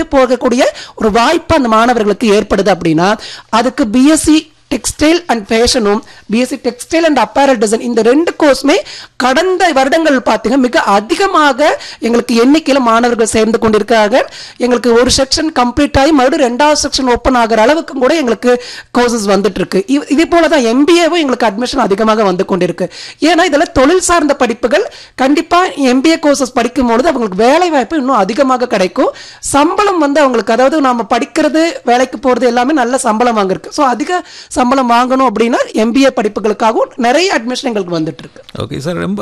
போகக்கூடிய ஒரு வாய்ப்பு அந்த மாணவர்களுக்கு ஏற்படுது அப்படின்னா அதுக்கு பிஎஸ்சி டெக்ஸ்டைல் அண்ட் ஃபேஷனும் BSc textile and apparel design இந்த ரெண்டு கோர்ஸுமே கடந்த வருடங்கள் பார்த்தீங்க மிக அதிகமாக எங்களுக்கு எண்ணிக்கையில் மாணவர்கள் சேர்ந்து கொண்டிருக்காங்க எங்களுக்கு ஒரு செக்ஷன் கம்ப்ளீட் ஆகி மறுபடியும் ரெண்டாவது செக்ஷன் ஓப்பன் ஆகிற அளவுக்கு கூட எங்களுக்கு கோர்சஸ் வந்துட்டு இருக்கு இ- இதே போல தான் எம்பிஏவும் எங்களுக்கு அட்மிஷன் அதிகமாக வந்து கொண்டிருக்கு ஏன்னா இதெல்லாம் தொழில் சார்ந்த படிப்புகள் கண்டிப்பா எம்பிஏ கோர்சஸ் படிக்கும் பொழுது அவங்களுக்கு வேலை வாய்ப்பு இன்னும் அதிகமாக கிடைக்கும் சம்பளம் வந்து அவங்களுக்கு அதாவது நாம படிக்கிறது வேலைக்கு போறது எல்லாமே நல்ல சம்பளம் வாங்கிருக்கு ஸோ அதிக சம்பளம் வாங்கணும் அப்படின்னா எம்பிஏ படிப்புகளுக்காகவும் நிறைய அட்மிஷன் எங்களுக்கு வந்துட்டு இருக்கு ஓகே சார் ரொம்ப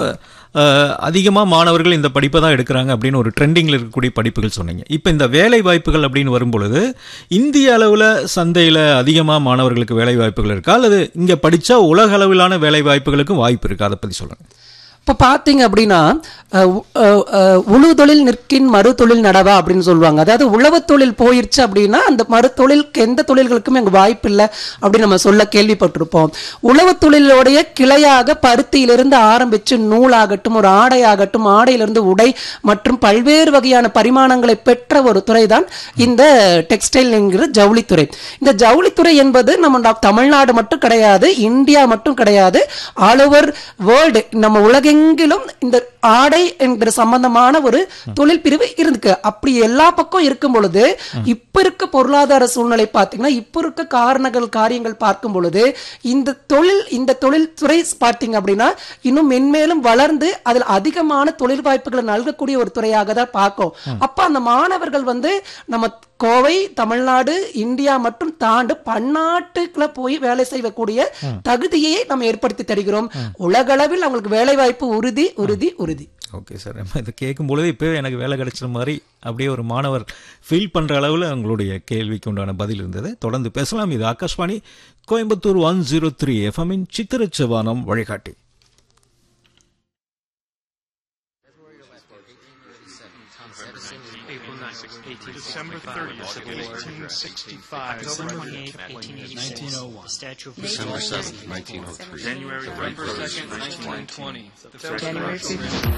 அதிகமாக மாணவர்கள் இந்த படிப்பை தான் எடுக்கிறாங்க அப்படின்னு ஒரு ட்ரெண்டிங்கில் இருக்கக்கூடிய படிப்புகள் சொன்னீங்க இப்போ இந்த வேலை வாய்ப்புகள் அப்படின்னு வரும்பொழுது இந்திய அளவில் சந்தையில் அதிகமாக மாணவர்களுக்கு வேலை வாய்ப்புகள் இருக்கா அல்லது இங்கே படித்தா உலக அளவிலான வேலை வாய்ப்புகளுக்கும் வாய்ப்பு இருக்கா அதை பற்றி சொல்லுங்கள் இப்போ பார்த்தீங்க அப்படின்னா அஹ், உ- அஹ், அஹ், உழு தொழில் நிற்கின் மறு தொழில் நடவா அப்படின்னு சொல்லுவாங்க அதாவது உழவு தொழில் போயிருச்சு அப்படின்னா அந்த மறு தொழிலுக்கு எந்த தொழில்களுக்குமே அங்கே வாய்ப்பு இல்லை அப்படின்னு நம்ம சொல்ல கேள்விப்பட்டிருப்போம் உழவு தொழிலோடைய கிளையாக பருத்தியிலிருந்து ஆரம்பிச்சு நூலாகட்டும் ஒரு ஆடையாகட்டும் ஆடையிலிருந்து உடை மற்றும் பல்வேறு வகையான பரிமாணங்களை பெற்ற ஒரு துறை தான் இந்த டெக்ஸ்டைல் என்கிற ஜவுளித்துறை இந்த ஜவுளித்துறை என்பது நம்ம நா- தமிழ்நாடு மட்டும் கிடையாது இந்தியா மட்டும் கிடையாது ஆல் ஓவர் வேர்ல்டு நம்ம உலகெங்கிலும் இந்த ஆடை என்கிற சம்பந்தமான ஒரு தொழில் பிரிவு இருக்கு அப்படி எல்லா பக்கம் இருக்கும் பொழுது இப்ப இருக்க பொருளாதார சூழ்நிலை பார்த்தீங்கன்னா இப்ப இருக்க காரணங்கள் காரியங்கள் பார்க்கும் பொழுது இந்த தொழில் இந்த தொழில் துறை பார்த்தீங்க அப்படின்னா இன்னும் மென்மேலும் வளர்ந்து அதில் அதிகமான தொழில் வாய்ப்புகளை நல்கக்கூடிய ஒரு துறையாக தான் பார்க்கும் அப்ப அந்த மாணவர்கள் வந்து நம்ம கோவை தமிழ்நாடு இந்தியா மற்றும் தாண்டு பன்னாட்டுக்குள்ள போய் வேலை செய்யக்கூடிய தகுதியை நம்ம ஏற்படுத்தி தருகிறோம் உலகளவில் அவங்களுக்கு வேலை வாய்ப்பு உறுதி உறுதி உறுதி ஓகே சார் நம்ம இதை கேட்கும் பொழுது இப்போ எனக்கு வேலை கிடைச்ச மாதிரி அப்படியே ஒரு மாணவர் ஃபீல் பண்ணுற அளவில் உங்களுடைய கேள்விக்கு உண்டான பதில் இருந்தது தொடர்ந்து பேசலாம் இது Akashvani Coimbatore one zero three எஃப்எம்மின் சித்திரச்சவானம் வழிகாட்டி December 30th, 1865. October 28, 1886. The Statue of December Liberty. 7th, 1903. January 31st, 1920. The January 15th.